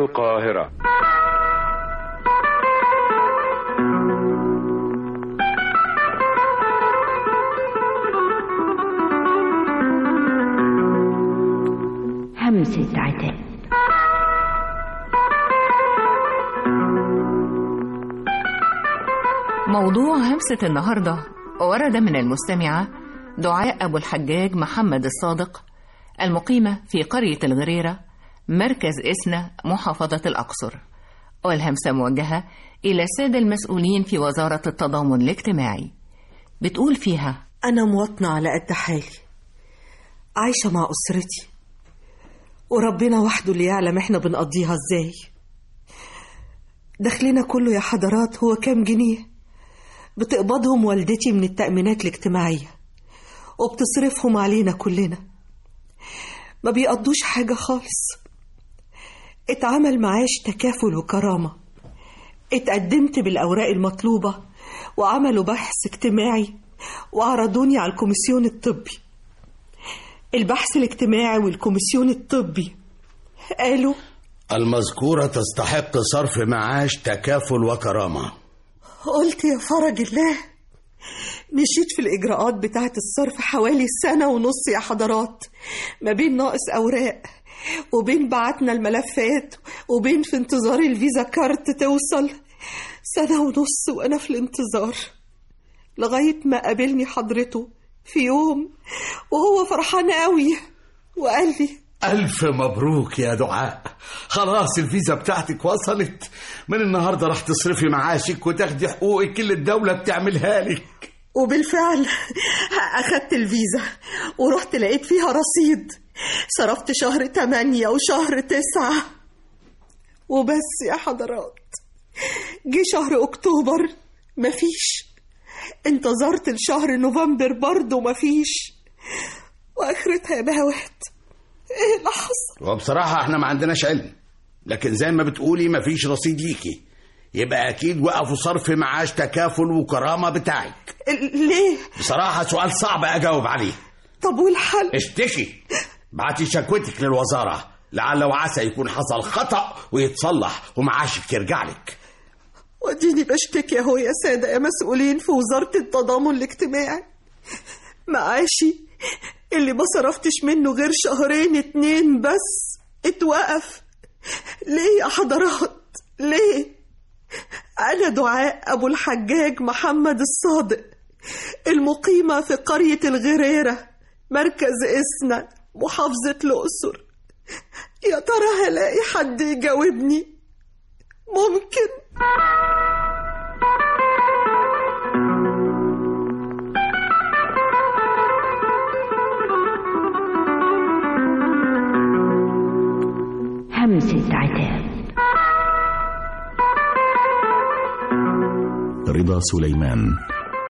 القاهرة همسة عتاب موضوع همسة النهاردة ورد من المستمعة دعاء أبو الحجاج محمد الصادق المقيمة في قرية الغريرة مركز إسنا محافظة الأقصر والهمسة موجهة إلى السادة المسؤولين في وزارة التضامن الاجتماعي بتقول فيها أنا مواطنة على قد حالي عايشة مع أسرتي وربنا وحده اللي يعلم احنا بنقضيها ازاي دخلنا كله يا حضرات هو كام جنيه بتقبضهم والدتي من التأمينات الاجتماعية وبتصرفهم علينا كلنا ما بيقضوش حاجة خالص اتعمل معاش تكافل وكرامة اتقدمت بالأوراق المطلوبة وعملوا بحث اجتماعي وعرضوني على الكوميسيون الطبي البحث الاجتماعي والكوميسيون الطبي قالوا المذكورة تستحق صرف معاش تكافل وكرامة قلت يا فرج الله مشيت في الإجراءات بتاعة الصرف حوالي سنة ونص يا حضرات ما بين ناقص أوراق وبين بعتنا الملفات وبين في انتظار الفيزا كارت توصل سنة ونص وأنا في الانتظار لغاية ما قابلني حضرته في يوم وهو فرحان قوي وقال لي ألف مبروك يا دعاء خلاص الفيزا بتاعتك وصلت من النهاردة راح تصرفي معاشك وتاخدي حقوقك اللي الدولة بتعملها لك وبالفعل أخدت الفيزا ورحت لقيت فيها رصيد صرفت شهر تمانية وشهر تسعة وبس يا حضرات جه شهر أكتوبر مفيش انتظرت لشهر نوفمبر برضه مفيش وآخرتها يا بهوات ايه اللي حصل وبصراحة احنا ما عندناش علم لكن زي ما بتقولي مفيش رصيد ليكي يبقى أكيد وقفوا صرف معاش تكافل وكرامة بتاعك ليه بصراحة سؤال صعب أجاوب عليه طب والحل اشتكي بعتي شكوتك للوزارة لعل وعسى يكون حصل خطأ ويتصلح ومعاشك يرجع لك وديني بشتكي اهو يا سادة يا مسؤولين في وزارة التضامن الاجتماعي معاشي اللي ما صرفتش منه غير شهرين اتنين بس اتوقف ليه يا حضرات ليه أنا دعاء أبو الحجاج محمد الصادق المقيمة في قرية الغريرة مركز إسنا محافظة الأقصر يا ترى هلاقي حد يجاوبني ممكن همسة عتاب رضا سليمان